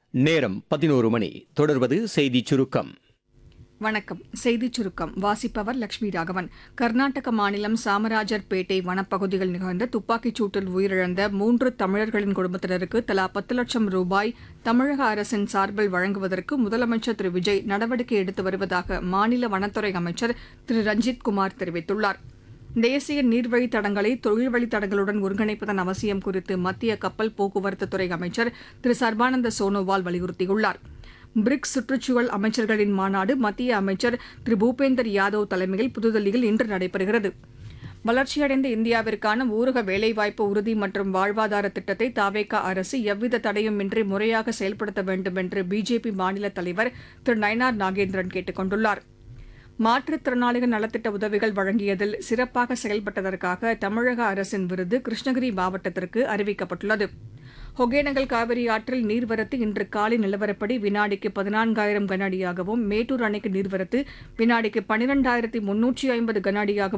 நேரம் பதினோரு மணி தொடர்வது செய்திச் சுருக்கம் வணக்கம் செய்திச் சுருக்கம் வாசிப்பவர் லட்சுமி ராகவன் கர்நாடக மாநிலம் சாமராஜர்பேட்டை வனப்பகுதியில் நிகழ்ந்த துப்பாக்கிச் சூட்டில் உயிரிழந்த மூன்று தமிழர்களின் குடும்பத்தினருக்கு தலா பத்து லட்சம் ரூபாய் தமிழக அரசின் சார்பில் வழங்குவதற்கு முதலமைச்சர் திரு விஜய் நடவடிக்கை எடுத்து வருவதாக மாநில வனத்துறை அமைச்சர் திரு ரஞ்சித் குமார் தெரிவித்துள்ளார் தேசிய நீர்வழித் தடங்களை தொழில் வழித்தடங்களுடன் ஒருங்கிணைப்பதன் அவசியம் குறித்து மத்திய கப்பல் போக்குவரத்துத்துறை அமைச்சர் திரு சர்பானந்த சோனோவால் வலியுறுத்தியுள்ளார் பிரிக்ஸ் சுற்றுச்சூழல் அமைச்சர்களின் மாநாடு மத்திய அமைச்சர் திரு பூபேந்தர் யாதவ் தலைமையில் புதுதில்லியில் இன்று நடைபெறுகிறது வளர்ச்சியடைந்த இந்தியாவிற்கான ஊரக வேலைவாய்ப்பு உறுதி மற்றும் வாழ்வாதார திட்டத்தை தாவேகா அரசு எவ்வித தடையுமின்றி முறையாக செயல்படுத்த வேண்டும் என்று பிஜேபி மாநில தலைவர் திரு நயனார் நாகேந்திரன் கேட்டுக் கொண்டுள்ளார் மாற்றுத்திறனாளிகள் நலத்திட்ட உதவிகள் வழங்கியதில் சிறப்பாக செயல்பட்டதற்காக தமிழக அரசின் விருது கிருஷ்ணகிரி மாவட்டத்திற்கு அறிவிக்கப்பட்டுள்ளது ஒகேனக்கல் காவிரி ஆற்றில் நீர்வரத்து இன்று காலை நிலவரப்படி வினாடிக்கு பதினான்காயிரம் கன அடியாகவும் மேட்டூர் அணைக்கு நீர்வரத்து வினாடிக்கு பனிரெண்டாயிரத்தி முன்னூற்றி ஐம்பது கன அடியாகவும்